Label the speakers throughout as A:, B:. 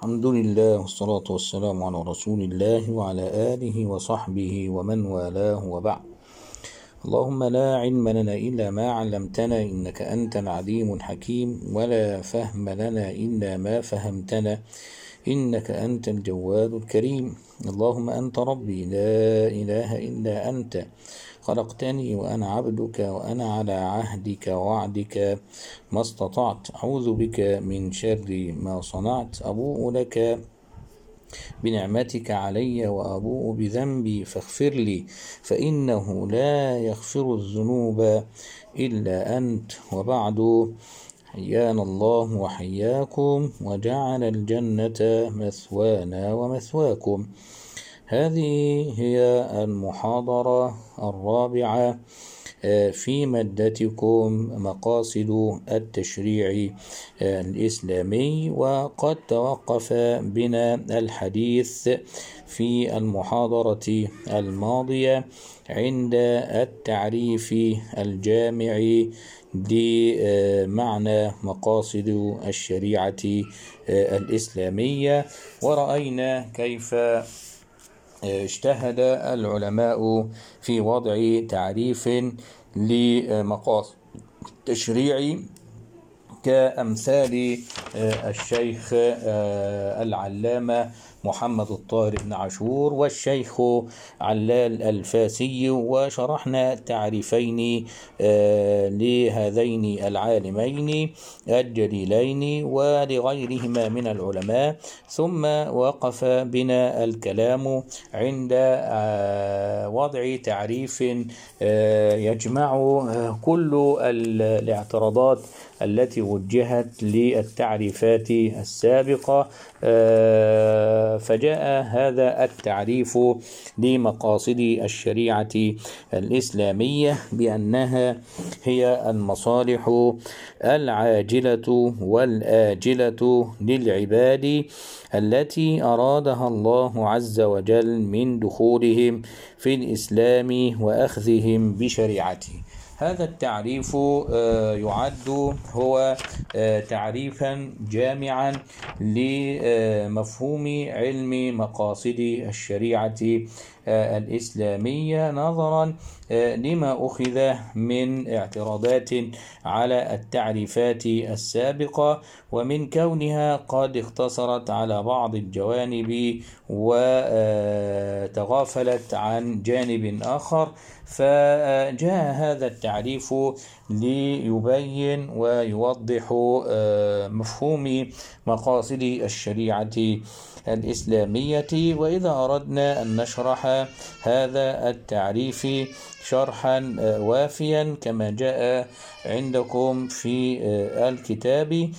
A: الحمد لله والصلاة والسلام على رسول الله وعلى آله وصحبه ومن والاه وبعد اللهم لا علم لنا إلا ما علمتنا إنك أنت العليم الحكيم ولا فهم لنا إلا ما فهمتنا إنك أنت الجواد الكريم اللهم أنت ربي لا إله إلا أنت خلقتني وأنا عبدك وأنا على عهدك ووعدك ما استطعت أعوذ بك من شر ما صنعت أبوء لك بنعمتك علي وأبوء بذنبي فاغفر لي فإنه لا يغفر الذنوب إلا أنت وبعد حيانا الله وحياكم وجعل الجنة مثوانا ومثواكم هذه هي المحاضرة الرابعة في مادتكم مقاصد التشريع الإسلامي وقد توقف بنا الحديث في المحاضرة الماضية عند التعريف الجامع لمعنى مقاصد الشريعة الإسلامية ورأينا كيف اجتهد العلماء في وضع تعريف لمقاصد التشريع كأمثال الشيخ العلامة محمد الطاهر بن عاشور والشيخ علال الفاسي وشرحنا تعريفين لهذين العالمين الجليلين ولغيرهما من العلماء ثم وقف بنا الكلام عند وضع تعريف يجمع كل الاعتراضات التي وجهت للتعريفات السابقة فجاء هذا التعريف لمقاصد الشريعة الإسلامية بأنها هي المصالح العاجلة والآجلة للعباد التي أرادها الله عز وجل من دخولهم في الإسلام وأخذهم بشريعته هذا التعريف يعد هو تعريفا جامعا لمفهوم علم مقاصد الشريعة الإسلامية نظرا لما أخذ من اعتراضات على التعريفات السابقة ومن كونها قد اختصرت على بعض الجوانب وتغافلت عن جانب آخر فجاء هذا التعريف ليبين ويوضح مفهوم مقاصد الشريعة الإسلامية وإذا أردنا أن نشرح هذا التعريف شرحا وافيا كما جاء عندكم في الكتاب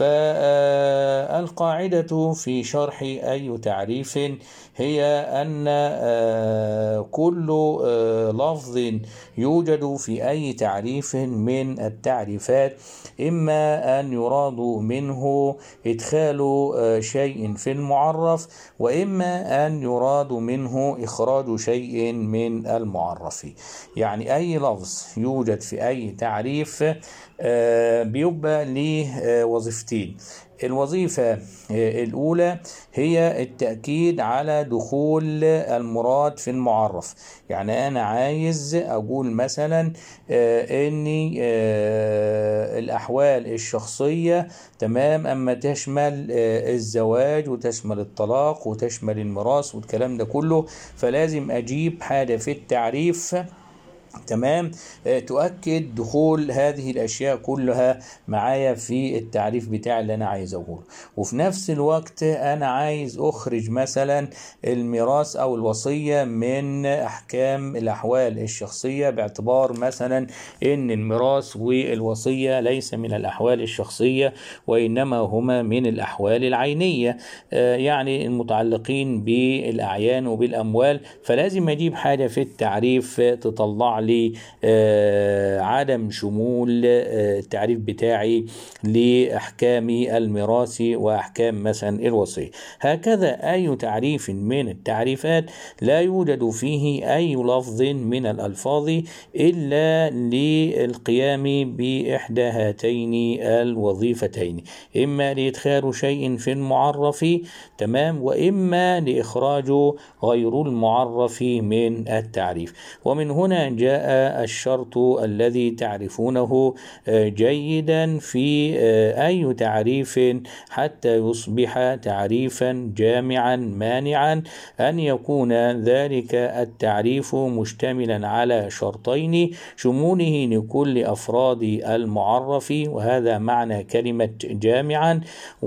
A: فالقاعدة في شرح أي تعريف هي أن كل لفظ يوجد في أي تعريف من التعريفات إما أن يراد منه إدخال شيء في المعرف وإما أن يراد منه إخراج شيء من المعرف يعني أي لفظ يوجد في أي تعريف بيبقى ليه وظيفتين الوظيفة الأولى هي التأكيد على دخول المراد في المعرف يعني أنا عايز أقول مثلا أن الأحوال الشخصية تمام أما تشمل الزواج وتشمل الطلاق وتشمل الميراث والكلام ده كله فلازم أجيب حاجة في التعريف تمام تؤكد دخول هذه الاشياء كلها معايا في التعريف بتاعي اللي انا عايز اقوله وفي نفس الوقت انا عايز اخرج مثلا الميراث او الوصيه من احكام الاحوال الشخصيه باعتبار مثلا ان الميراث والوصيه ليس من الاحوال الشخصيه وانما هما من الاحوال العينيه يعني المتعلقين بالاعيان وبالاموال فلازم اجيب حاجه في التعريف تطلع لعدم شمول آه، التعريف بتاعي لأحكام الميراث وأحكام مثلا الوصية هكذا أي تعريف من التعريفات لا يوجد فيه أي لفظ من الألفاظ إلا للقيام بإحدى هاتين الوظيفتين إما لإدخال شيء في المعرف تمام وإما لإخراج غير المعرف من التعريف ومن هنا جاء الشرط الذي تعرفونه آه، جيدا في آه، أي تعريف حتى يصبح تعريفا جامعا مانعا أن يكون ذلك التعريف مشتملا على شرطين شموله لكل أفراد المعرف وهذا معنى كلمة جامعا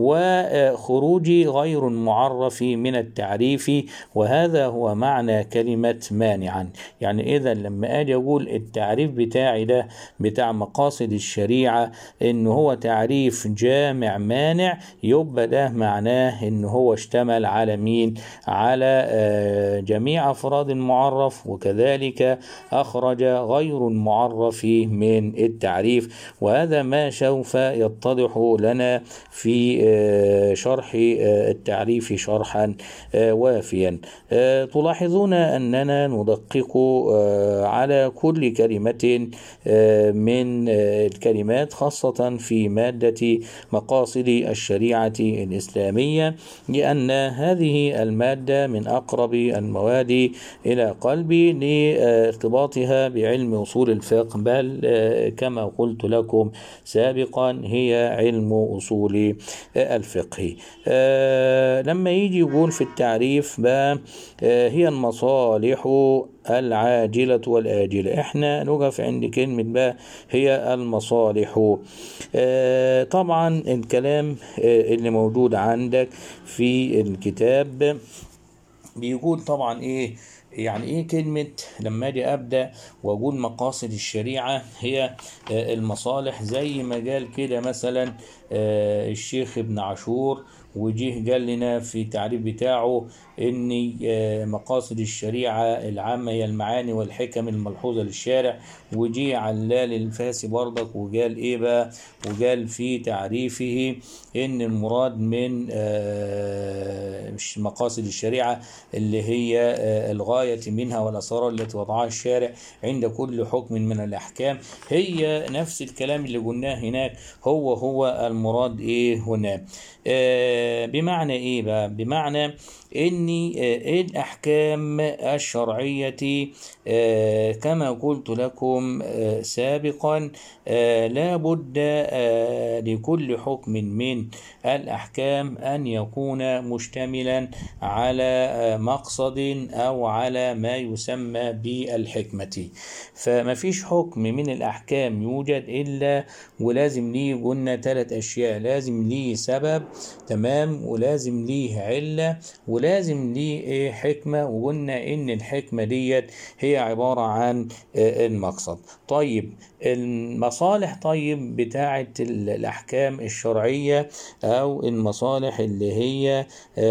A: وخروج غير المعرف من التعريف وهذا هو معنى كلمة مانعا يعني إذا لما أجي أقول التعريف بتاعي ده بتاع مقاصد الشريعة إن هو تعريف جامع مانع يبقى ده معناه إن هو اشتمل على مين على آه، جميع أفراد المعرف وكذلك أخرج غير المعرف من التعريف وهذا ما سوف يتضح لنا في آه، شرح آه، التعريف شرحا آه، وافيا آه، تلاحظون أننا ندقق آه، على كل كلمة آه، من آه، الكلمات خاصة في مادة مقاصد الشريعة الإسلامية لأن هذه المادة من أقرب المواد إلى قلبي لارتباطها بعلم أصول الفقه بل آه، كما قلت لكم سابقا هي علم أصول آه، الفقه آه، لما يجي يقول في التعريف بقى آه، هي المصالح العاجلة والآجلة احنا نقف عند كلمة بقى هي المصالح آه، طبعا الكلام آه، اللي موجود عندك في الكتاب بيقول طبعا ايه يعني ايه كلمة لما اجي ابدا واقول مقاصد الشريعة هي آه، المصالح زي ما قال كده مثلا آه، الشيخ ابن عاشور وجيه قال لنا في التعريف بتاعه ان آه، مقاصد الشريعة العامة هي المعاني والحكم الملحوظة للشارع وجيه علال الفاسي برضك وقال ايه بقى وقال في تعريفه ان المراد من آه، مش مقاصد الشريعة اللي هي آه، الغاية منها والأسرار التي وضعها الشارع عند كل حكم من الأحكام هي نفس الكلام اللي قلناه هناك هو هو المراد ايه هنا آه، بمعنى ايه بقى بمعنى ان آه، الاحكام الشرعيه آه، كما قلت لكم آه، سابقا آه، لا بد آه، لكل حكم من الاحكام ان يكون مشتملا على آه، مقصد او على ما يسمى بالحكمه فما فيش حكم من الاحكام يوجد الا ولازم ليه قلنا ثلاث اشياء لازم ليه سبب تمام ولازم ليه عله ولازم ليه ايه حكمه وقلنا ان الحكمه ديت هي عباره عن آه، المقصد طيب المصالح طيب بتاعه ال- الاحكام الشرعيه او المصالح اللي هي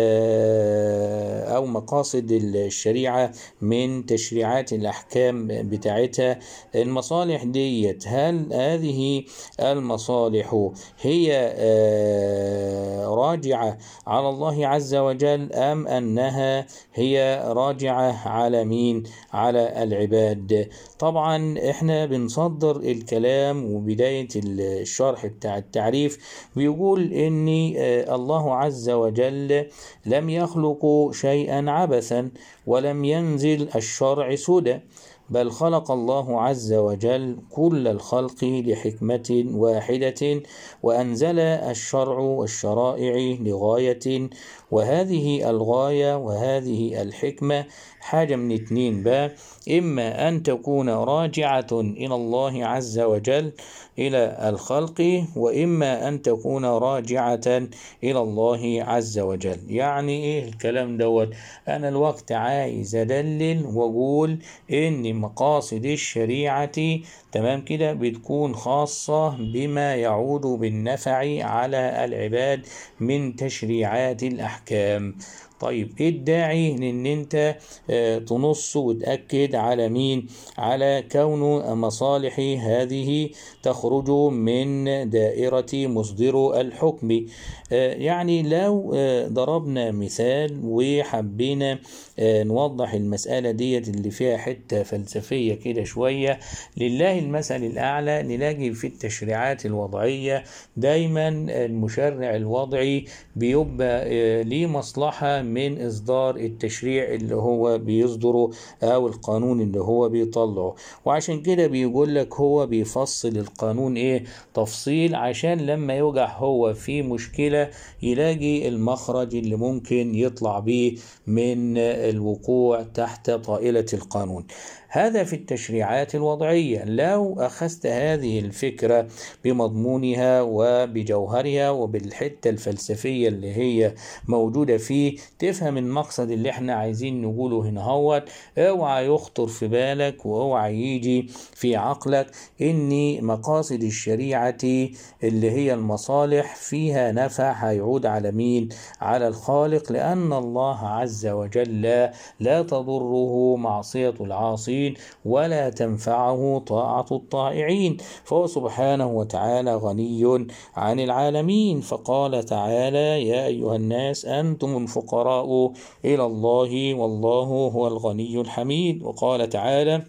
A: آه، او مقاصد الشريعه من تشريعات الاحكام بتاعتها المصالح ديت هل هذه المصالح هي آه، راجعه على الله عز وجل ام انها هي راجعه على مين على العباد طبعا احنا بنصدر الكلام وبدايه الشرح بتاع التعريف بيقول ان آه، الله عز وجل لم يخلق شيئا عبثا ولم ينزل الشرع سدى بل خلق الله عز وجل كل الخلق لحكمة واحدة وأنزل الشرع والشرائع لغاية وهذه الغاية وهذه الحكمة حاجة من اتنين بقى إما أن تكون راجعة إلى الله عز وجل إلى الخلق وإما أن تكون راجعة إلى الله عز وجل يعني إيه الكلام دوت أنا الوقت عايز أدلل وأقول إن مقاصد الشريعة تمام كده بتكون خاصة بما يعود بالنفع على العباد من تشريعات الأحكام طيب ايه الداعي لان انت آه، تنص وتأكد على مين على كون مصالح هذه تخرج من دائرة مصدر الحكم آه، يعني لو آه، ضربنا مثال وحبينا آه، نوضح المسألة ديت اللي فيها حتة فلسفية كده شوية لله المثل الأعلى نلاقي في التشريعات الوضعية دايما المشرع الوضعي بيبقى آه، ليه مصلحة من إصدار التشريع اللي هو بيصدره أو القانون اللي هو بيطلعه وعشان كده بيقول لك هو بيفصل القانون إيه تفصيل عشان لما يوجع هو في مشكلة يلاقي المخرج اللي ممكن يطلع بيه من الوقوع تحت طائلة القانون هذا في التشريعات الوضعية لو أخذت هذه الفكرة بمضمونها وبجوهرها وبالحتة الفلسفية اللي هي موجودة فيه تفهم المقصد اللي احنا عايزين نقوله هنا هوت اوعى يخطر في بالك واوعى يجي في عقلك ان مقاصد الشريعة اللي هي المصالح فيها نفع هيعود على مين على الخالق لأن الله عز وجل لا تضره معصية العاصين ولا تنفعه طاعة الطائعين فهو سبحانه وتعالى غني عن العالمين فقال تعالى يا أيها الناس أنتم الفقراء إلى الله والله هو الغني الحميد وقال تعالى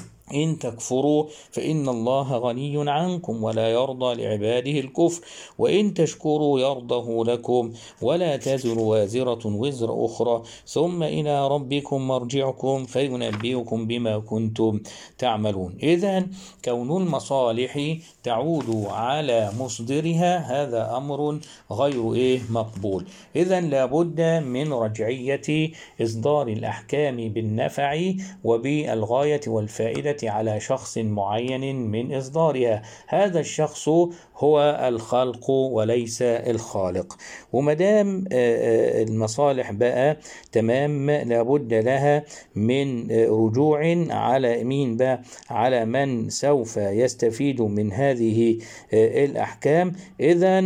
A: إن تكفروا فإن الله غني عنكم ولا يرضى لعباده الكفر وإن تشكروا يرضه لكم ولا تزر وازرة وزر أخرى ثم إلى ربكم مرجعكم فينبئكم بما كنتم تعملون إذا كون المصالح تعود على مصدرها هذا أمر غير إيه مقبول إذا لابد من رجعية إصدار الأحكام بالنفع وبالغاية والفائدة على شخص معين من إصدارها هذا الشخص هو الخلق وليس الخالق ومدام المصالح بقى تمام لابد لها من رجوع على مين بقى على من سوف يستفيد من هذه الأحكام إذا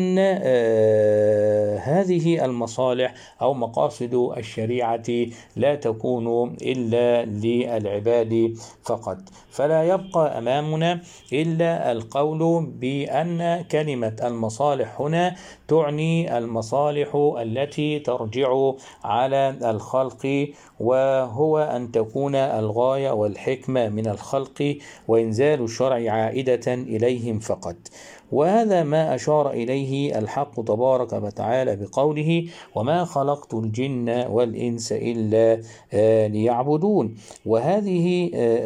A: هذه المصالح أو مقاصد الشريعة لا تكون إلا للعباد فقط فلا يبقى أمامنا إلا القول بأن كلمة المصالح هنا تعني المصالح التي ترجع على الخلق وهو أن تكون الغاية والحكمة من الخلق وإنزال الشرع عائدة إليهم فقط وهذا ما أشار إليه الحق تبارك وتعالى بقوله وما خلقت الجن والإنس إلا ليعبدون وهذه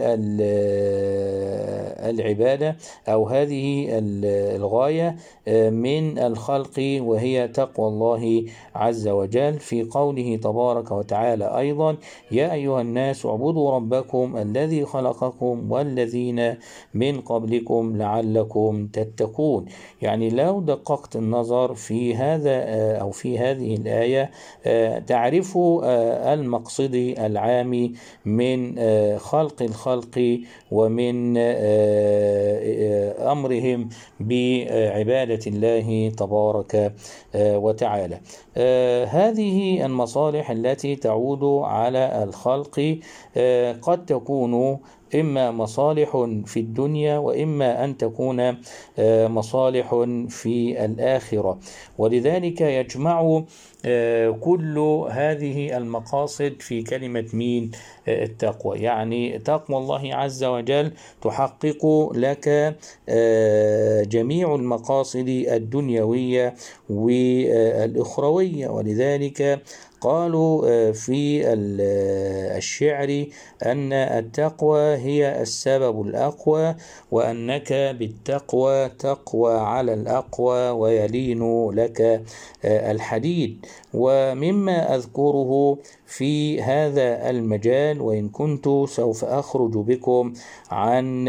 A: العبادة أو هذه الغاية من الخلق وهي تقوى الله عز وجل في قوله تبارك وتعالى أيضا يا أيها الناس اعبدوا ربكم الذي خلقكم والذين من قبلكم لعلكم تتقون يعني لو دققت النظر في هذا أو في هذه الآية تعرف المقصد العام من خلق الخلق ومن أمرهم بعبادة الله تبارك وتعالى هذه المصالح التي تعود على الخلق قد تكون إما مصالح في الدنيا وإما أن تكون مصالح في الآخرة ولذلك يجمع كل هذه المقاصد في كلمة مين التقوى يعني تقوى الله عز وجل تحقق لك جميع المقاصد الدنيوية والأخروية ولذلك قالوا في الشعر أن التقوى هي السبب الأقوى وأنك بالتقوى تقوى على الأقوى ويلين لك الحديد ومما أذكره في هذا المجال وإن كنت سوف أخرج بكم عن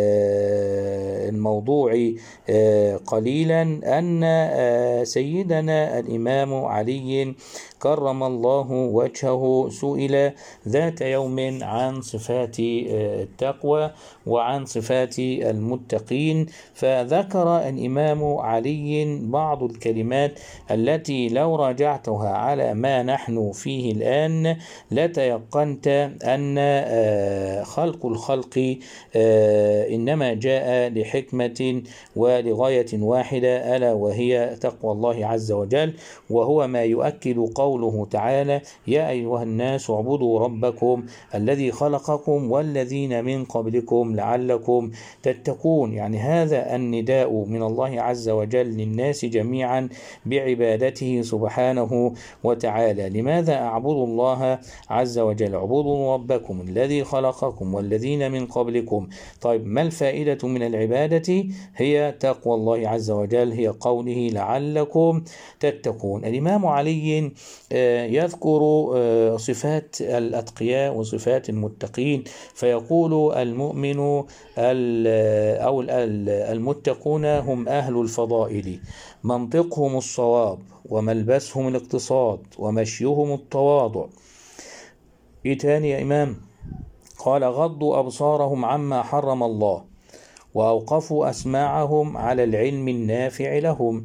A: الموضوع قليلا أن سيدنا الإمام علي كرم الله وجهه سئل ذات يوم عن صفات التقوى وعن صفات المتقين فذكر الإمام علي بعض الكلمات التي لو راجعت راجعتها على ما نحن فيه الآن لتيقنت أن آه، خلق الخلق آه، إنما جاء لحكمة ولغاية واحدة ألا وهي تقوى الله عز وجل وهو ما يؤكد قوله تعالى يا أيها الناس اعبدوا ربكم الذي خلقكم والذين من قبلكم لعلكم تتقون يعني هذا النداء من الله عز وجل للناس جميعا بعبادته سبحانه وتعالى لماذا أعبدوا الله عز وجل اعبدوا ربكم الذي خلقكم والذين من قبلكم طيب ما الفائدة من العبادة هي تقوى الله عز وجل هي قوله لعلكم تتقون الإمام علي آه، يذكر آه، صفات الأتقياء وصفات المتقين فيقول المؤمن ال- أو ال- المتقون هم أهل الفضائل منطقهم الصواب وملبسهم الاقتصاد ومشيهم التواضع إيه تاني يا إمام قال غضوا أبصارهم عما حرم الله وأوقفوا أسماعهم على العلم النافع لهم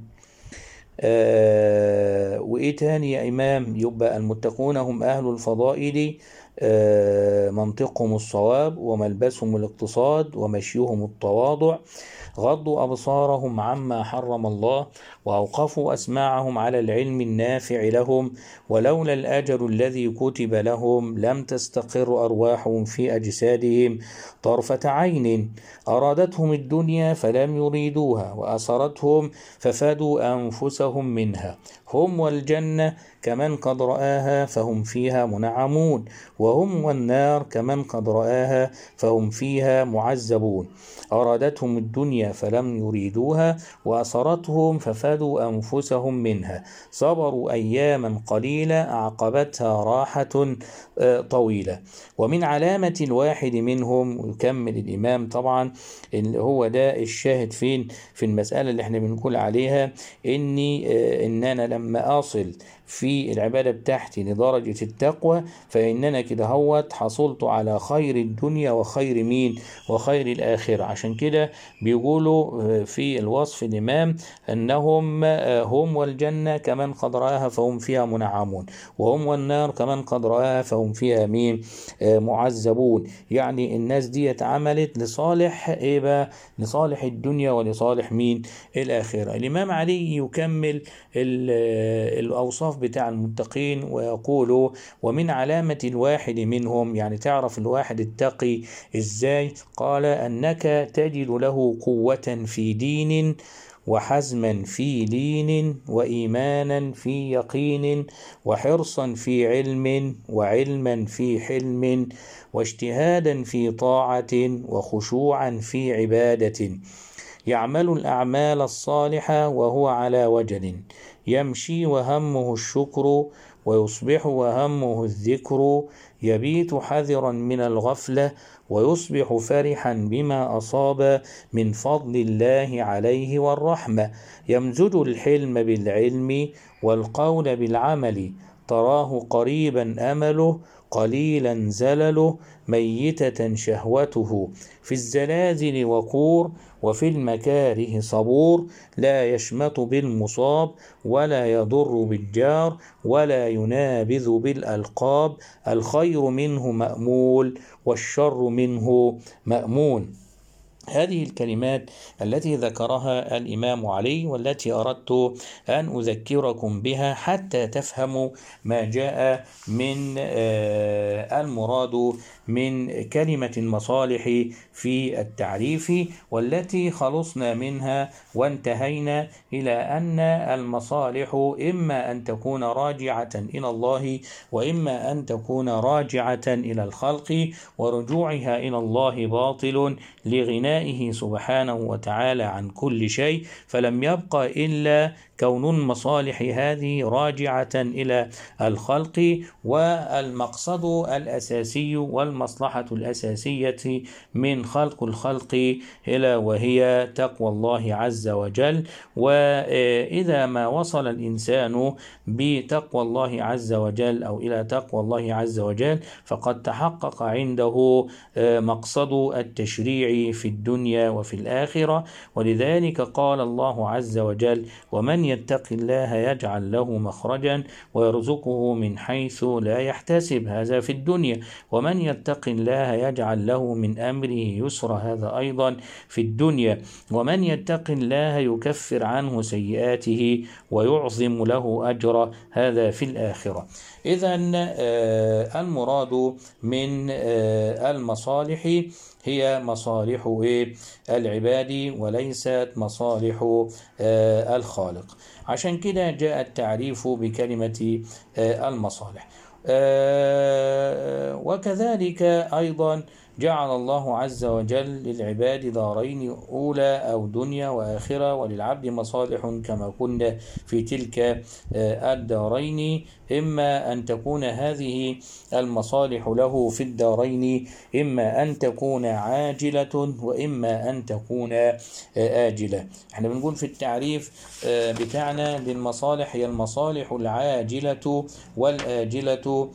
A: آه وإيه تاني يا إمام يبقى المتقون هم أهل الفضائل آه منطقهم الصواب وملبسهم الاقتصاد ومشيهم التواضع غضوا أبصارهم عما حرم الله وأوقفوا أسماعهم على العلم النافع لهم ولولا الأجل الذي كتب لهم لم تستقر أرواحهم في أجسادهم طرفة عين أرادتهم الدنيا فلم يريدوها وأسرتهم ففادوا أنفسهم منها هم والجنة كمن قد رآها فهم فيها منعمون وهم والنار كمن قد رآها فهم فيها معذبون أرادتهم الدنيا فلم يريدوها وأسرتهم ففادوا أنفسهم منها صبروا أياما قليلة أعقبتها راحة آه، طويلة ومن علامة الواحد منهم يكمل الإمام طبعا اللي هو ده الشاهد فين في المسألة اللي احنا بنقول عليها إني آه، إن أنا لما أصل في العبادة بتاعتي لدرجة التقوى فإننا كده هوت حصلت على خير الدنيا وخير مين وخير الآخرة عشان كده بيقولوا آه، في الوصف الإمام أنهم آه، هم والجنة كمن قد رآها فهم فيها منعمون وهم والنار كمن قد رآها فهم فيها مين آه، معذبون يعني الناس دي عملت لصالح إيه بقى لصالح الدنيا ولصالح مين الآخرة الإمام علي يكمل ال- الأوصاف بتاع المتقين ويقول ومن علامة الواحد منهم يعني تعرف الواحد التقي إزاي قال أنك تجد له قوة في دين وحزما في دين وإيمانا في يقين وحرصا في علم وعلما في حلم واجتهادا في طاعة وخشوعا في عبادة يعمل الأعمال الصالحة وهو على وجل يمشي وهمه الشكر ويصبح وهمه الذكر يبيت حذرا من الغفلة ويصبح فرحا بما أصاب من فضل الله عليه والرحمة يمزج الحلم بالعلم والقول بالعمل تراه قريبا أمله قليلا زلله ميتة شهوته في الزلازل وقور وفي المكاره صبور لا يشمت بالمصاب ولا يضر بالجار ولا ينابذ بالألقاب الخير منه مأمول والشر منه مأمون هذه الكلمات التي ذكرها الإمام علي والتي أردت أن أذكركم بها حتى تفهموا ما جاء من آه، المراد من كلمة المصالح في التعريف والتي خلصنا منها وانتهينا إلى أن المصالح إما أن تكون راجعة إلى الله وإما أن تكون راجعة إلى الخلق ورجوعها إلى الله باطل لغنائه سبحانه وتعالى عن كل شيء فلم يبق إلا كون المصالح هذه راجعة إلى الخلق والمقصد الأساسي والمصلحة الأساسية من خلق الخلق إلى وهي تقوى الله عز وجل وإذا ما وصل الإنسان بتقوى الله عز وجل أو إلى تقوى الله عز وجل فقد تحقق عنده مقصد التشريع في الدنيا الدنيا وفي الآخرة ولذلك قال الله عز وجل ومن يتق الله يجعل له مخرجا ويرزقه من حيث لا يحتسب هذا في الدنيا ومن يتق الله يجعل له من أمره يسر هذا أيضا في الدنيا ومن يتق الله يكفر عنه سيئاته ويعظم له أجر هذا في الآخرة إذا المراد من المصالح هي مصالح العباد وليست مصالح الخالق عشان كده جاء التعريف بكلمة المصالح وكذلك أيضا جعل الله عز وجل للعباد دارين أولى أو دنيا وآخرة وللعبد مصالح كما قلنا في تلك الدارين إما أن تكون هذه المصالح له في الدارين إما أن تكون عاجلة وإما أن تكون آجلة احنا بنقول في التعريف بتاعنا للمصالح هي المصالح العاجلة والآجلة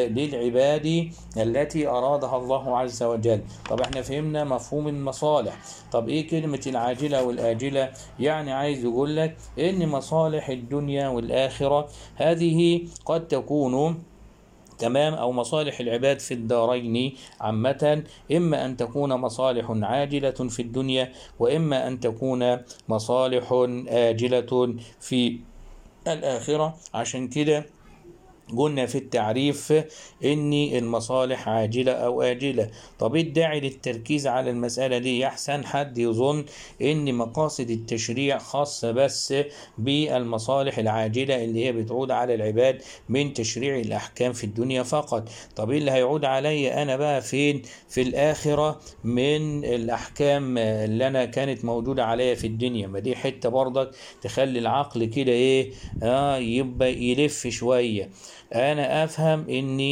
A: للعباد التي أرادها الله عز وجل طب احنا فهمنا مفهوم المصالح طب ايه كلمة العاجلة والآجلة يعني عايز يقول لك ان مصالح الدنيا والآخرة هذه قد تكون تمام أو مصالح العباد في الدارين عامة إما أن تكون مصالح عاجلة في الدنيا وإما أن تكون مصالح آجلة في الآخرة عشان كده قلنا في التعريف ان المصالح عاجله او اجله طب ايه الداعي للتركيز على المساله دي يحسن حد يظن ان مقاصد التشريع خاصه بس بالمصالح العاجله اللي هي بتعود على العباد من تشريع الاحكام في الدنيا فقط طب ايه اللي هيعود علي انا بقى فين في الاخره من الاحكام اللي انا كانت موجوده عليا في الدنيا ما دي حته برضك تخلي العقل كده ايه اه يبقى يلف شويه انا افهم ان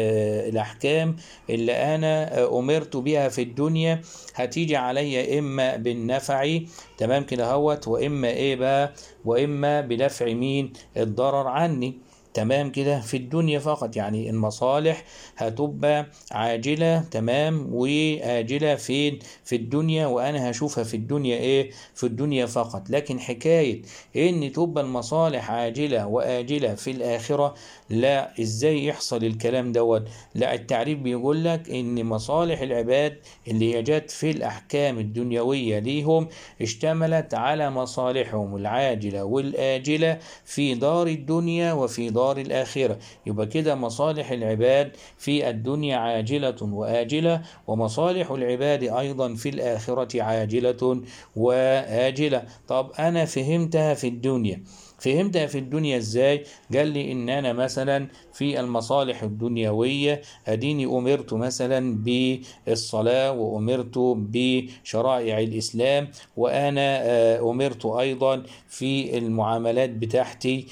A: الاحكام اللي انا امرت بها في الدنيا هتيجي عليا اما بالنفع تمام كده هوت واما ايه بقى واما بدفع مين الضرر عني تمام كده في الدنيا فقط يعني المصالح هتبقى عاجلة تمام وآجلة فين في الدنيا وأنا هشوفها في الدنيا إيه في الدنيا فقط لكن حكاية إن تبقى المصالح عاجلة وآجلة في الآخرة لا إزاي يحصل الكلام دوت لا التعريف بيقول لك إن مصالح العباد اللي هي جت في الأحكام الدنيوية ليهم اشتملت على مصالحهم العاجلة والآجلة في دار الدنيا وفي دار دار الآخرة يبقى كده مصالح العباد في الدنيا عاجلة وآجلة ومصالح العباد أيضا في الآخرة عاجلة وآجلة طب أنا فهمتها في الدنيا فهمتها في الدنيا ازاي قال لي ان انا مثلا في المصالح الدنيوية اديني امرت مثلا بالصلاة وامرت بشرائع الاسلام وانا امرت ايضا في المعاملات بتاعتي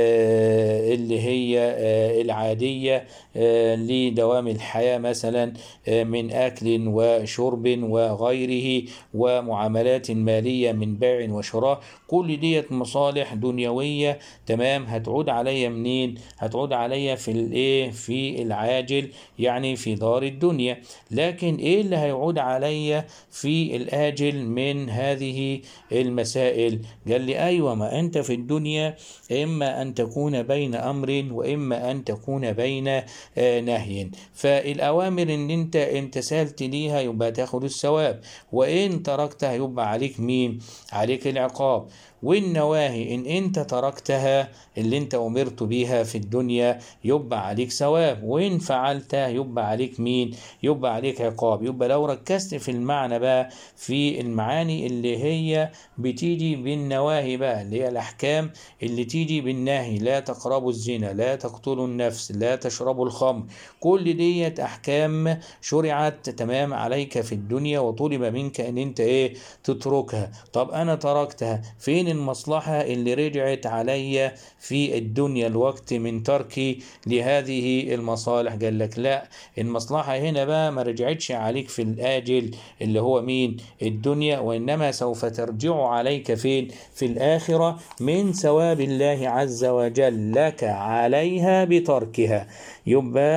A: اللي هي العادية لدوام الحياة مثلا من اكل وشرب وغيره ومعاملات مالية من بيع وشراء كل ديت مصالح دنيوية دنيويه تمام هتعود عليا منين هتعود عليا في الايه في العاجل يعني في دار الدنيا لكن ايه اللي هيعود عليا في الاجل من هذه المسائل قال لي ايوه ما انت في الدنيا اما ان تكون بين امر واما ان تكون بين آه نهي فالاوامر ان انت امتثلت ليها يبقى تاخد الثواب وان تركتها يبقى عليك مين عليك العقاب والنواهي ان انت تركتها اللي انت امرت بيها في الدنيا يبقى عليك ثواب وان فعلتها يبقى عليك مين يبقى عليك عقاب يبقى لو ركزت في المعنى بقى في المعاني اللي هي بتيجي بالنواهي بقى اللي هي الاحكام اللي تيجي بالنهي لا تقربوا الزنا لا تقتلوا النفس لا تشربوا الخمر كل ديت احكام شرعت تمام عليك في الدنيا وطلب منك ان انت ايه تتركها طب انا تركتها فين المصلحة اللي رجعت عليا في الدنيا الوقت من تركي لهذه المصالح قال لك لا المصلحة هنا بقى ما رجعتش عليك في الآجل اللي هو مين الدنيا وإنما سوف ترجع عليك فين في الآخرة من ثواب الله عز وجل لك عليها بتركها يبقى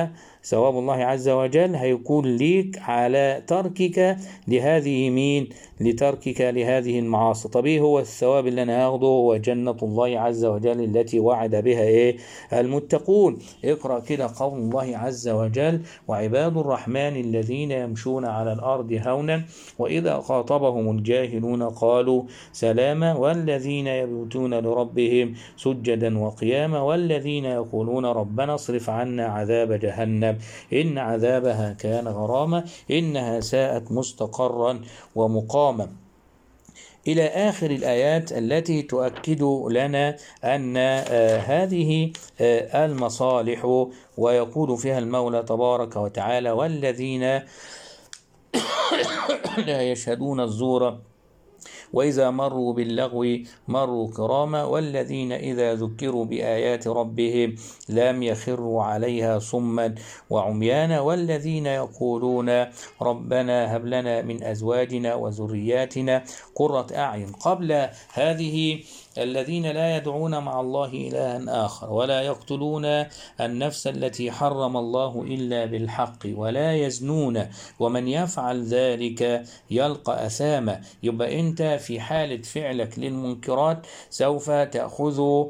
A: ثواب الله عز وجل هيكون ليك على تركك لهذه مين لتركك لهذه المعاصي طب ايه هو الثواب اللي انا هاخده هو جنة الله عز وجل التي وعد بها ايه المتقون اقرأ كده قول الله عز وجل وعباد الرحمن الذين يمشون على الأرض هونا وإذا خاطبهم الجاهلون قالوا سلاما والذين يبيتون لربهم سجدا وقياما والذين يقولون ربنا اصرف عنا عذاب جهنم إن عذابها كان غراما إنها ساءت مستقرا ومقاما إلى آخر الآيات التي تؤكد لنا أن آه هذه آه المصالح ويقول فيها المولى تبارك وتعالى والذين لا يشهدون الزور وإذا مروا باللغو مروا كراما والذين إذا ذكروا بآيات ربهم لم يخروا عليها صما وعميانا والذين يقولون ربنا هب لنا من أزواجنا وذرياتنا قرة أعين قبل هذه الذين لا يدعون مع الله إلها آخر ولا يقتلون النفس التي حرم الله إلا بالحق ولا يزنون ومن يفعل ذلك يلقى أثاما يبقى أنت في حالة فعلك للمنكرات سوف تأخذ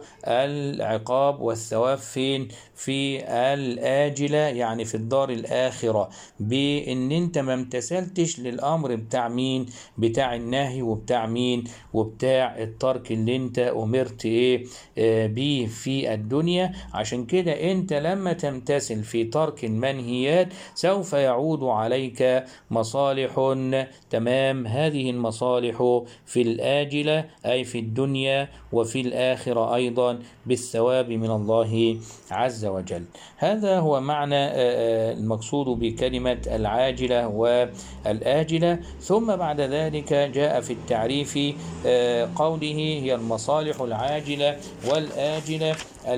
A: العقاب والثواب فين في الآجلة يعني في الدار الآخرة بإن أنت ما امتثلتش للأمر بتاع مين بتاع النهي وبتاع مين وبتاع الترك اللي أنت أمرت إيه آه بيه في الدنيا عشان كده أنت لما تمتثل في ترك المنهيات سوف يعود عليك مصالح تمام هذه المصالح في الآجلة أي في الدنيا وفي الآخرة أيضا بالثواب من الله عز وجل هذا هو معنى المقصود بكلمة العاجلة والآجلة ثم بعد ذلك جاء في التعريف قوله هي المصالح العاجلة والآجلة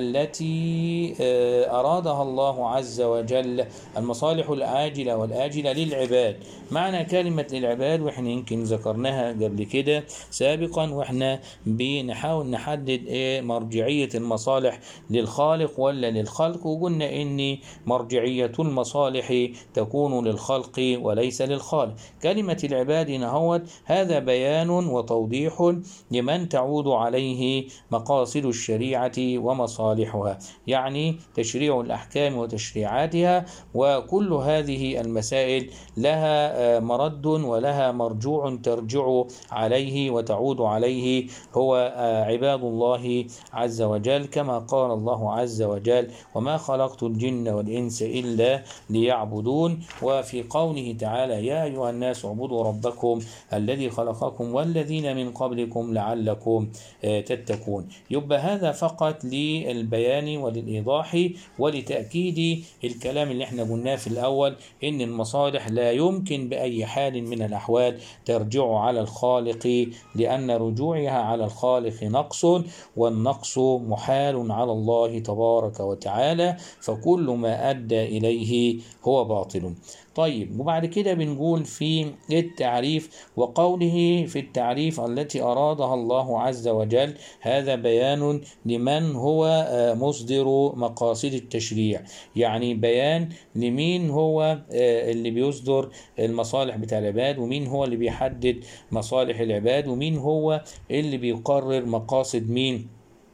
A: التي أرادها الله عز وجل المصالح العاجلة والآجلة للعباد معنى كلمة للعباد وإحنا يمكن ذكرناها قبل كده سابقا وإحنا بنحاول نحدد إيه مرجعية المصالح للخالق ولا للخلق وقلنا إن مرجعية المصالح تكون للخلق وليس للخالق كلمة العباد نهوت هذا بيان وتوضيح لمن تعود عليه مقاصد الشريعة ومصالحها يعني تشريع الأحكام وتشريعاتها وكل هذه المسائل لها مرد ولها مرجوع ترجع عليه وتعود عليه هو عباد الله عز وجل كما قال الله عز وجل وما خلقت الجن والإنس إلا ليعبدون وفي قوله تعالى يا أيها الناس اعبدوا ربكم الذي خلقكم والذين من قبلكم لعلكم تتقون يبقى هذا فقط للبيان وللإيضاح ولتأكيد الكلام اللي احنا قلناه في الأول إن المصالح لا يمكن بأي حال من الأحوال ترجع على الخالق لأن رجوعها على الخالق نقص والنقص محال على الله تبارك وتعالى فكل ما أدى إليه هو باطل طيب وبعد كده بنقول في التعريف وقوله في التعريف التي أرادها الله عز وجل هذا بيان لمن هو مصدر مقاصد التشريع يعني بيان لمين هو اللي بيصدر المصالح بتاع العباد ومين هو اللي بيحدد مصالح العباد ومين هو اللي بيقرر مقاصد مين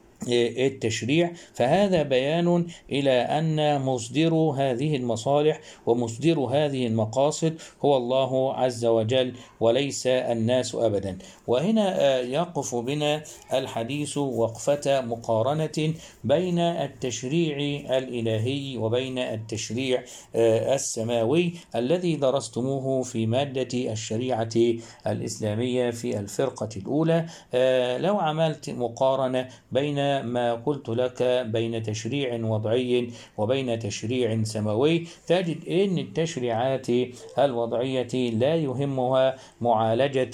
A: التشريع فهذا بيان إلى أن مصدر هذه المصالح ومصدر هذه المقاصد هو الله عز وجل وليس الناس أبدا وهنا يقف بنا الحديث وقفة مقارنة بين التشريع الإلهي وبين التشريع السماوي الذي درستموه في مادة الشريعة الإسلامية في الفرقة الأولى لو عملت مقارنة بين ما قلت لك بين تشريع وضعي وبين تشريع سماوي تجد ان التشريعات الوضعيه لا يهمها معالجه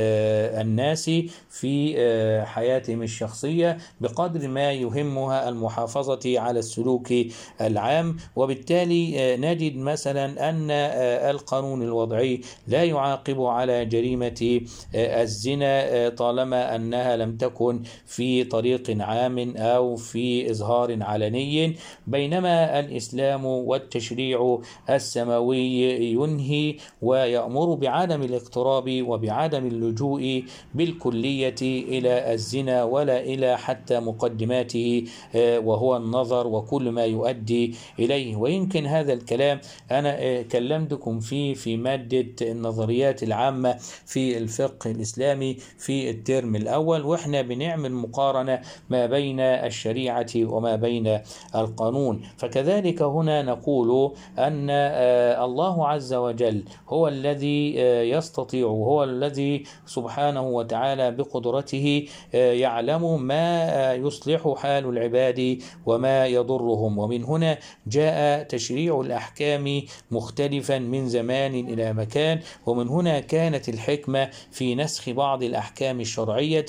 A: الناس في حياتهم الشخصيه بقدر ما يهمها المحافظه على السلوك العام وبالتالي نجد مثلا ان القانون الوضعي لا يعاقب على جريمه الزنا طالما انها لم تكن في طريق عام عام أو في إظهار علني بينما الإسلام والتشريع السماوي ينهي ويأمر بعدم الاقتراب وبعدم اللجوء بالكلية إلى الزنا ولا إلى حتى مقدماته وهو النظر وكل ما يؤدي إليه ويمكن هذا الكلام أنا كلمتكم فيه في مادة النظريات العامة في الفقه الإسلامي في الترم الأول وإحنا بنعمل مقارنة ما بين الشريعة وما بين القانون فكذلك هنا نقول أن الله عز وجل هو الذي يستطيع هو الذي سبحانه وتعالى بقدرته يعلم ما يصلح حال العباد وما يضرهم ومن هنا جاء تشريع الأحكام مختلفا من زمان إلى مكان ومن هنا كانت الحكمة في نسخ بعض الأحكام الشرعية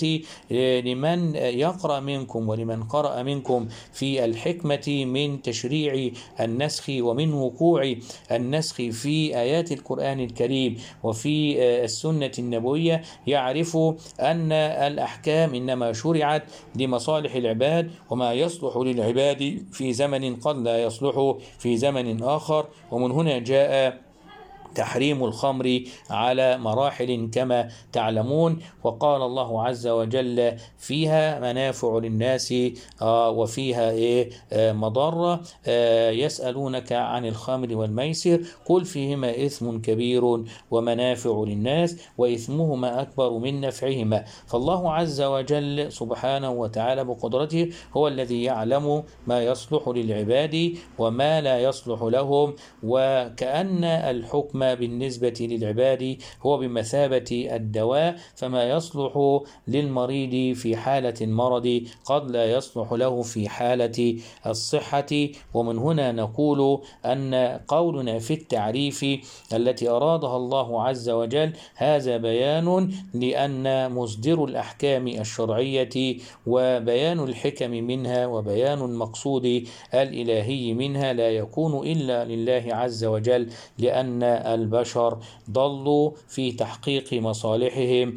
A: لمن يقرأ منكم ولمن قرأ منكم في الحكمة من تشريع النسخ ومن وقوع النسخ في آيات القرآن الكريم وفي السنة النبوية يعرف أن الأحكام إنما شرعت لمصالح العباد وما يصلح للعباد في زمن قد لا يصلح في زمن آخر ومن هنا جاء تحريم الخمر على مراحل كما تعلمون وقال الله عز وجل فيها منافع للناس وفيها إيه مضرة يسألونك عن الخمر والميسر قل فيهما إثم كبير ومنافع للناس وإثمهما أكبر من نفعهما فالله عز وجل سبحانه وتعالى بقدرته هو الذي يعلم ما يصلح للعباد وما لا يصلح لهم وكأن الحكم بالنسبة للعباد هو بمثابة الدواء فما يصلح للمريض في حالة المرض قد لا يصلح له في حالة الصحة ومن هنا نقول أن قولنا في التعريف التي أرادها الله عز وجل هذا بيان لأن مصدر الأحكام الشرعية وبيان الحكم منها وبيان المقصود الإلهي منها لا يكون إلا لله عز وجل لأن البشر ضلوا في تحقيق مصالحهم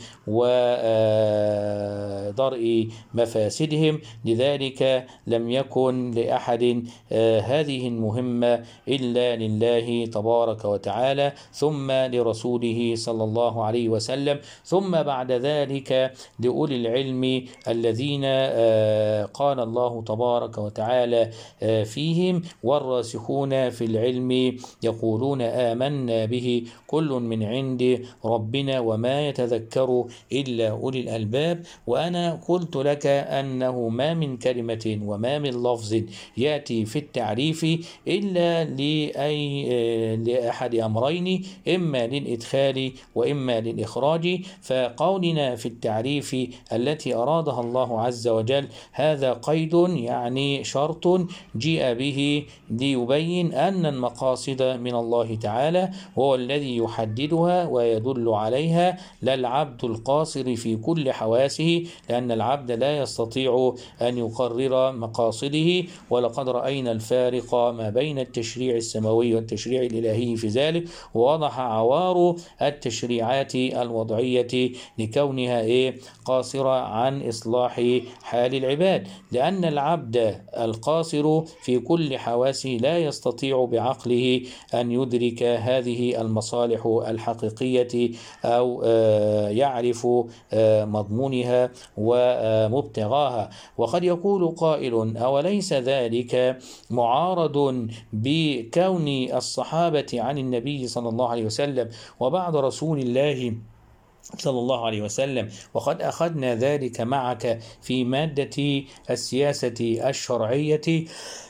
A: ودرء مفاسدهم لذلك لم يكن لأحد هذه المهمة إلا لله تبارك وتعالى ثم لرسوله صلى الله عليه وسلم ثم بعد ذلك لأولي العلم الذين قال الله تبارك وتعالى فيهم والراسخون في العلم يقولون آمنا به كل من عند ربنا وما يتذكر إلا أولي الألباب وأنا قلت لك أنه ما من كلمة وما من لفظ يأتي في التعريف إلا لأي لأحد أمرين إما للإدخال وإما للإخراج فقولنا في التعريف التي أرادها الله عز وجل هذا قيد يعني شرط جيء به ليبين أن المقاصد من الله تعالى هو الذي يحددها ويدل عليها لا العبد القاصر في كل حواسه لأن العبد لا يستطيع أن يقرر مقاصده ولقد رأينا الفارق ما بين التشريع السماوي والتشريع الإلهي في ذلك ووضح عوار التشريعات الوضعية لكونها إيه قاصرة عن إصلاح حال العباد لأن العبد القاصر في كل حواسه لا يستطيع بعقله أن يدرك هذه المصالح الحقيقية أو يعرف مضمونها ومبتغاها وقد يقول قائل أوليس ذلك معارض بكون الصحابة عن النبي صلى الله عليه وسلم وبعد رسول الله صلى الله عليه وسلم وقد أخذنا ذلك معك في مادة السياسة الشرعية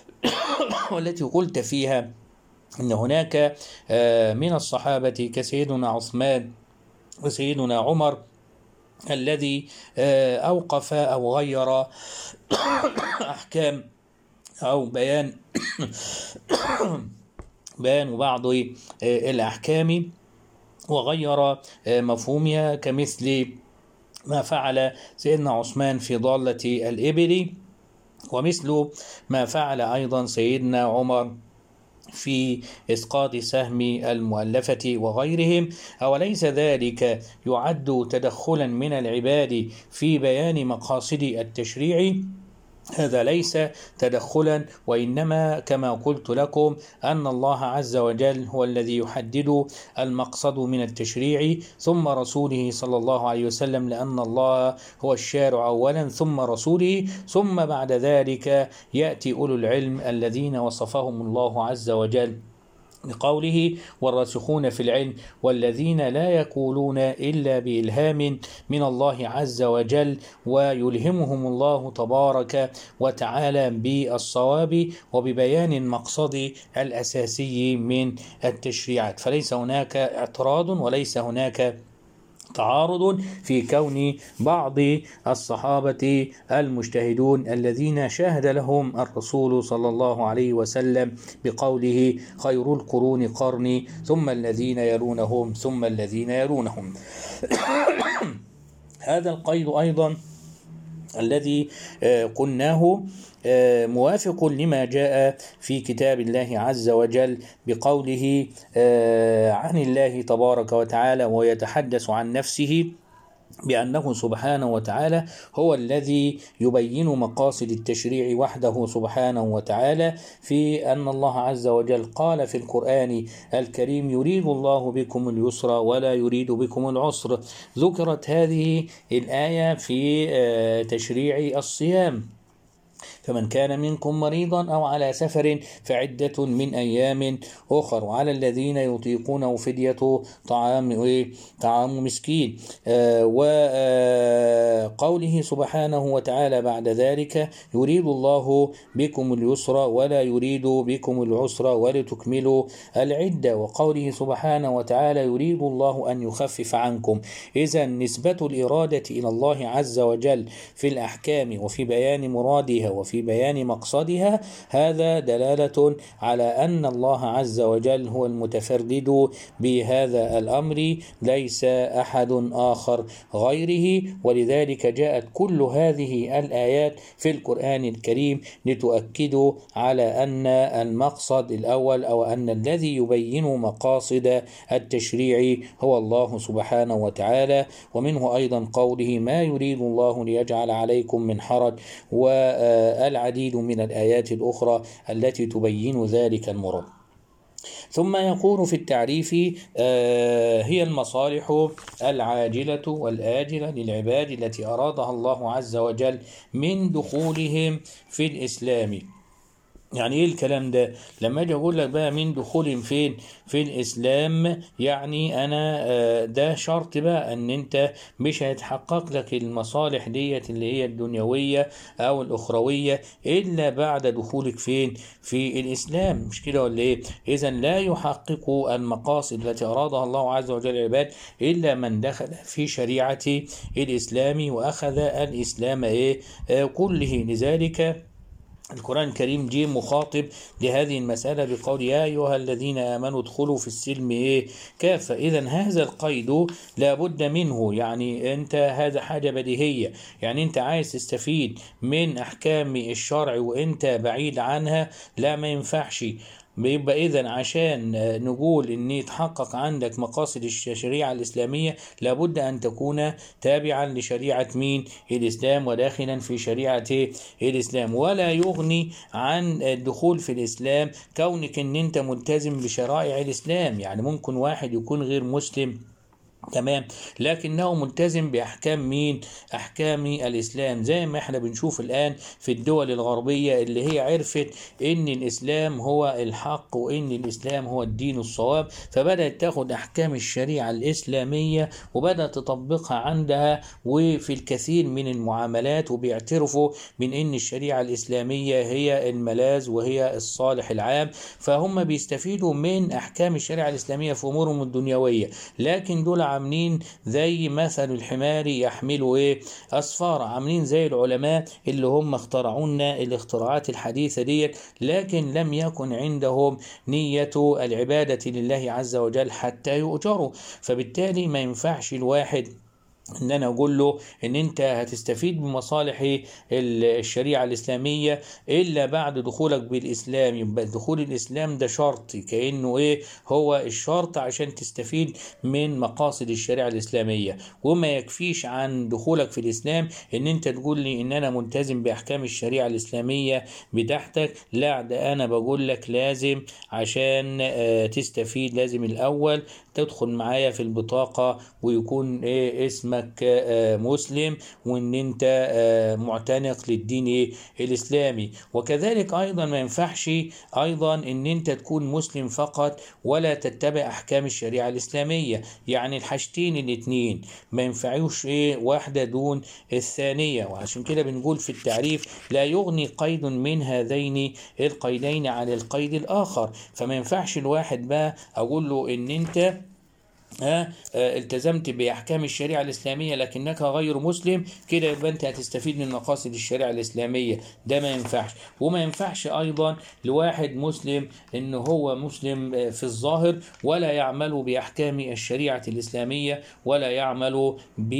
A: والتي قلت فيها أن هناك من الصحابة كسيدنا عثمان وسيدنا عمر الذي أوقف أو غير أحكام أو بيان بيان بعض الأحكام وغير مفهومها كمثل ما فعل سيدنا عثمان في ضالة الإبل ومثل ما فعل أيضا سيدنا عمر في إسقاط سهم المؤلفة وغيرهم أوليس ذلك يعد تدخلا من العباد في بيان مقاصد التشريع هذا ليس تدخلا وانما كما قلت لكم ان الله عز وجل هو الذي يحدد المقصد من التشريع ثم رسوله صلى الله عليه وسلم لان الله هو الشارع اولا ثم رسوله ثم بعد ذلك ياتي اولو العلم الذين وصفهم الله عز وجل بقوله والراسخون في العلم والذين لا يقولون الا بالهام من الله عز وجل ويلهمهم الله تبارك وتعالى بالصواب وببيان المقصد الاساسي من التشريعات فليس هناك اعتراض وليس هناك تعارض في كون بعض الصحابة المجتهدون الذين شهد لهم الرسول صلى الله عليه وسلم بقوله خير القرون قرني ثم الذين يلونهم ثم الذين يلونهم هذا القيد أيضا الذي قلناه موافق لما جاء في كتاب الله عز وجل بقوله عن الله تبارك وتعالى ويتحدث عن نفسه بأنه سبحانه وتعالى هو الذي يبين مقاصد التشريع وحده سبحانه وتعالى في أن الله عز وجل قال في القرآن الكريم يريد الله بكم اليسر ولا يريد بكم العسر ذكرت هذه الآية في تشريع الصيام فمن كان منكم مريضا أو على سفر فعدة من أيام أخر وعلى الذين يطيقونه فدية طعام طعام مسكين وقوله سبحانه وتعالى بعد ذلك يريد الله بكم اليسر ولا يريد بكم العسر ولتكملوا العدة وقوله سبحانه وتعالى يريد الله أن يخفف عنكم إذا نسبة الإرادة إلى الله عز وجل في الأحكام وفي بيان مرادها وفي بيان مقصدها هذا دلالة على أن الله عز وجل هو المتفرد بهذا الأمر ليس أحد آخر غيره ولذلك جاءت كل هذه الآيات في القرآن الكريم لتؤكد على أن المقصد الأول أو أن الذي يبين مقاصد التشريع هو الله سبحانه وتعالى ومنه أيضا قوله ما يريد الله ليجعل عليكم من حرج والعديد من الآيات الأخرى التي تبين ذلك المراد ثم يقول في التعريف آه هي المصالح العاجلة والآجلة للعباد التي أرادها الله عز وجل من دخولهم في الإسلام يعني ايه الكلام ده لما اجي اقول لك بقى من دخول فين في الاسلام يعني انا ده شرط بقى ان انت مش هيتحقق لك المصالح ديت اللي هي الدنيويه او الاخرويه الا بعد دخولك فين في الاسلام مش كده ولا ايه اذا لا يحقق المقاصد التي ارادها الله عز وجل العباد الا من دخل في شريعه الاسلام واخذ الاسلام ايه آه كله لذلك القرآن الكريم جه مخاطب لهذه المسألة بقول يا أيها الذين آمنوا ادخلوا في السلم إيه كافة إذا هذا القيد لابد منه يعني أنت هذا حاجة بديهية يعني أنت عايز تستفيد من أحكام الشرع وأنت بعيد عنها لا ما ينفعش بيبقى اذا عشان نقول ان يتحقق عندك مقاصد الشريعه الاسلاميه لابد ان تكون تابعا لشريعه مين الاسلام وداخلا في شريعه الاسلام ولا يغني عن الدخول في الاسلام كونك ان انت ملتزم بشرائع الاسلام يعني ممكن واحد يكون غير مسلم تمام لكنه ملتزم باحكام مين احكام الاسلام زي ما احنا بنشوف الان في الدول الغربيه اللي هي عرفت ان الاسلام هو الحق وان الاسلام هو الدين الصواب فبدات تاخد احكام الشريعه الاسلاميه وبدات تطبقها عندها وفي الكثير من المعاملات وبيعترفوا من ان الشريعه الاسلاميه هي الملاذ وهي الصالح العام فهم بيستفيدوا من احكام الشريعه الاسلاميه في امورهم الدنيويه لكن دول عاملين زي مثل الحمار يحملوا ايه اسفار عاملين زي العلماء اللي هم اخترعوا لنا الاختراعات الحديثه ديت لكن لم يكن عندهم نيه العباده لله عز وجل حتى يؤجروا فبالتالي ما ينفعش الواحد ان انا اقول له ان انت هتستفيد بمصالح ال- الشريعه الاسلاميه الا بعد دخولك بالاسلام يبقى دخول الاسلام ده شرط كانه ايه هو الشرط عشان تستفيد من مقاصد الشريعه الاسلاميه وما يكفيش عن دخولك في الاسلام ان انت تقول لي ان انا ملتزم باحكام الشريعه الاسلاميه بتاعتك لا ده انا بقول لك لازم عشان آه، تستفيد لازم الاول تدخل معايا في البطاقه ويكون ايه اسمك آه، مسلم وان انت آه، معتنق للدين ايه الاسلامي وكذلك ايضا ما ينفعش ايضا ان انت تكون مسلم فقط ولا تتبع احكام الشريعه الاسلاميه يعني الحاجتين الاتنين ما ينفعوش ايه واحده دون الثانيه وعشان كده بنقول في التعريف لا يغني قيد من هذين القيدين عن القيد الاخر فما ينفعش الواحد بقى اقول له ان انت ها آه، التزمت باحكام الشريعه الاسلاميه لكنك غير مسلم كده يبقى انت هتستفيد من مقاصد الشريعه الاسلاميه ده ما ينفعش وما ينفعش ايضا لواحد مسلم ان هو مسلم آه، في الظاهر ولا يعمل باحكام الشريعه الاسلاميه ولا يعمل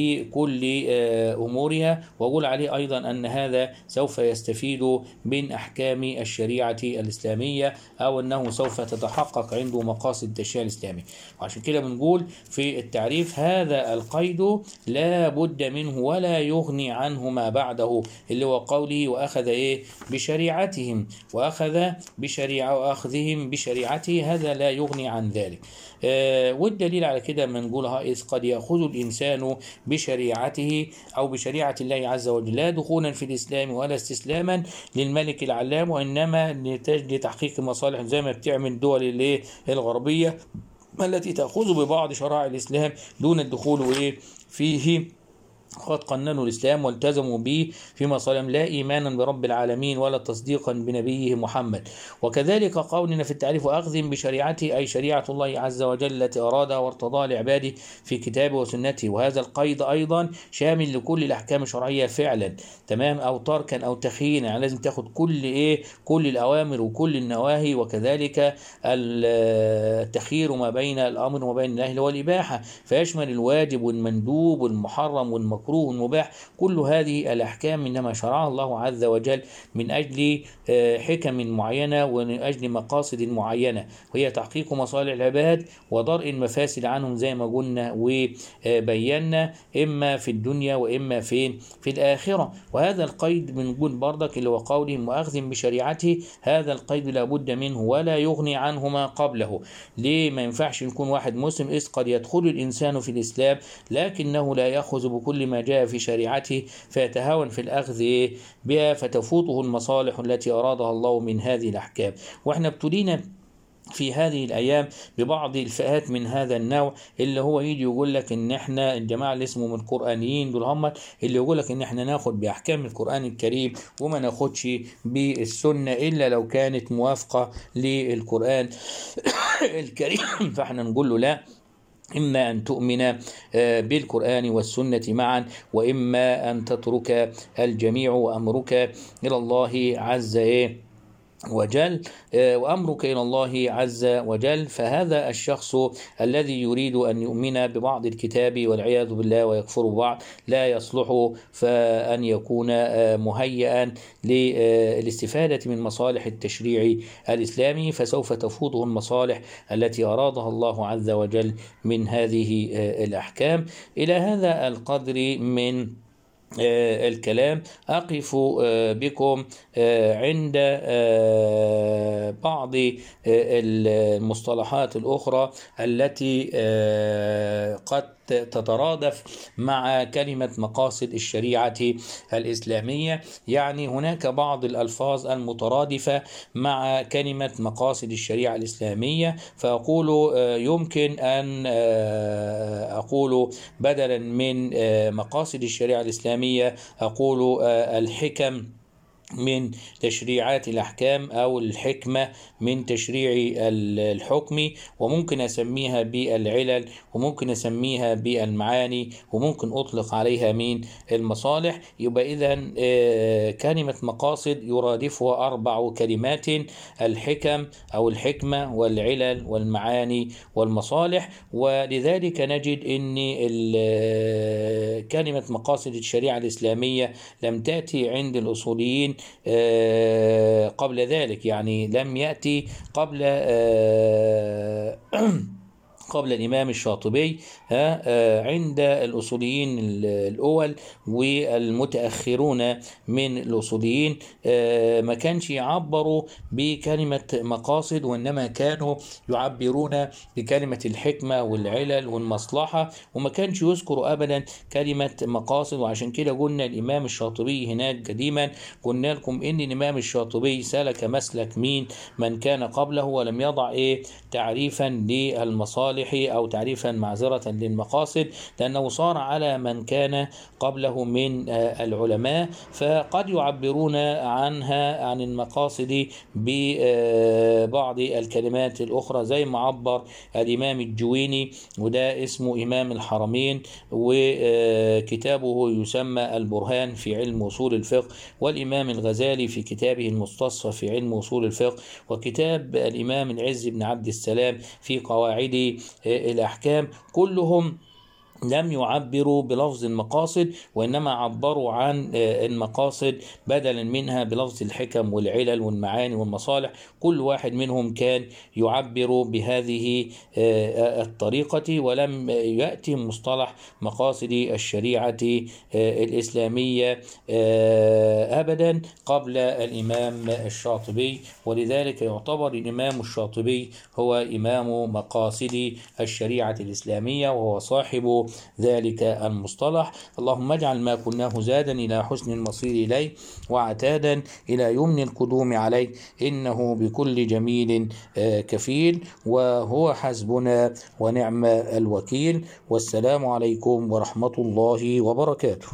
A: بكل آه، امورها واقول عليه ايضا ان هذا سوف يستفيد من احكام الشريعه الاسلاميه او انه سوف تتحقق عنده مقاصد التشريع الاسلامي وعشان كده بنقول في التعريف هذا القيد لا بد منه ولا يغني عنه ما بعده اللي هو قوله واخذ ايه بشريعتهم واخذ بشريعه واخذهم بشريعته هذا لا يغني عن ذلك آه والدليل على كده ما نقولها اذ قد ياخذ الانسان بشريعته او بشريعه الله عز وجل لا دخولا في الاسلام ولا استسلاما للملك العلام وانما لتج- لتحقيق مصالح زي ما بتعمل الدول الايه الغربيه التي تأخذ ببعض شرائع الإسلام دون الدخول إيه فيه قد قننوا الإسلام والتزموا به في مصالح لا إيمانا برب العالمين ولا تصديقا بنبيه محمد وكذلك قولنا في التعريف وأخذ بشريعته أي شريعة الله عز وجل التي أرادها وارتضاها لعباده في كتابه وسنته وهذا القيد أيضا شامل لكل الأحكام الشرعية فعلا تمام أو تركا أو تخيينا يعني لازم تاخد كل إيه كل الأوامر وكل النواهي وكذلك التخيير ما بين الأمر وما بين النهي اللي هو الإباحة فيشمل الواجب والمندوب والمحرم والمكروه والمباح كل هذه الأحكام إنما شرعها الله عز وجل من أجل آه، حكم معينة ومن أجل مقاصد معينة وهي تحقيق مصالح العباد ودرء المفاسد عنهم زي ما قلنا وبينا إما في الدنيا وإما فين في الآخرة وهذا القيد بنقول برضك اللي هو قولهم وأخذ بشريعته هذا القيد لا بد منه ولا يغني عنه ما قبله ليه ما ينفعش يكون واحد مسلم إذ قد يدخل الإنسان في الإسلام لكنه لا يأخذ بكل ما جاء في شريعته فيتهاون في الأخذ إيه بها فتفوته المصالح التي أرادها الله من هذه الأحكام وإحنا ابتلينا في هذه الايام ببعض الفئات من هذا النوع اللي هو يجي يقول لك ان احنا الجماعه اللي اسمهم القرانيين دول هم اللي يقول لك ان احنا ناخد باحكام القران الكريم وما ناخدش بالسنه الا لو كانت موافقه للقران الكريم فاحنا نقول له لا إما أن تؤمن آه، بالقرآن والسنة معا وإما أن تترك الجميع وأمرك إلى الله عز إيه وجل آه، وأمرك إلى الله عز وجل فهذا الشخص الذي يريد أن يؤمن ببعض الكتاب والعياذ بالله ويكفر ببعض لا يصلح فأن يكون آه، مهيئا للاستفادة من مصالح التشريع الإسلامي فسوف تفوته المصالح التي أرادها الله عز وجل من هذه آه، الأحكام إلى هذا القدر من آه، الكلام أقف آه، بكم آه، عند آه، بعض آه، المصطلحات الأخرى التي آه، قد تترادف مع كلمة مقاصد الشريعة الإسلامية يعني هناك بعض الألفاظ المترادفة مع كلمة مقاصد الشريعة الإسلامية فأقول آه، يمكن أن آه، أقول بدلا من آه، مقاصد الشريعة الإسلامية أقول آه، الحكم من تشريعات الأحكام أو الحكمة من تشريع ال- الحكم وممكن أسميها بالعلل وممكن أسميها بالمعاني وممكن أطلق عليها من المصالح يبقى إذا كلمة مقاصد يرادفها أربع كلمات الحكم أو الحكمة والعلل والمعاني والمصالح ولذلك نجد أن ال- كلمة مقاصد الشريعة الإسلامية لم تأتي عند الأصوليين آه، قبل ذلك يعني لم يأتي قبل آه، قبل الإمام الشاطبي ها، آه، عند الأصوليين ال- الأول والمتأخرون من الأصوليين آه، ما كانش يعبروا بكلمة مقاصد وإنما كانوا يعبرون بكلمة الحكمة والعلل والمصلحة وما كانش يذكروا أبدا كلمة مقاصد وعشان كده قلنا الإمام الشاطبي هناك قديما قلنا لكم إن الإمام الشاطبي سلك مسلك مين من كان قبله ولم يضع إيه تعريفا للمصالح او تعريفا معذره للمقاصد لانه صار على من كان قبله من آه، العلماء فقد يعبرون عنها عن المقاصد ببعض الكلمات الاخرى زي ما عبر الامام الجويني وده اسمه امام الحرمين وكتابه يسمى البرهان في علم اصول الفقه والامام الغزالي في كتابه المستصفى في علم اصول الفقه وكتاب الامام العز بن عبد السلام في قواعد الأحكام كلهم لم يعبروا بلفظ المقاصد وإنما عبروا عن آه، المقاصد بدلا منها بلفظ الحكم والعلل والمعاني والمصالح كل واحد منهم كان يعبر بهذه آه، الطريقة ولم يأتي مصطلح مقاصد الشريعة آه، الإسلامية آه، أبدا قبل الإمام الشاطبي ولذلك يعتبر الإمام الشاطبي هو إمام مقاصد الشريعة الإسلامية وهو صاحب ذلك المصطلح اللهم اجعل ما كناه زادا إلى حسن المصير إليه وعتادا إلى يمن القدوم عليه إنه بكل جميل آه، كفيل وهو حسبنا ونعم الوكيل والسلام عليكم ورحمة الله وبركاته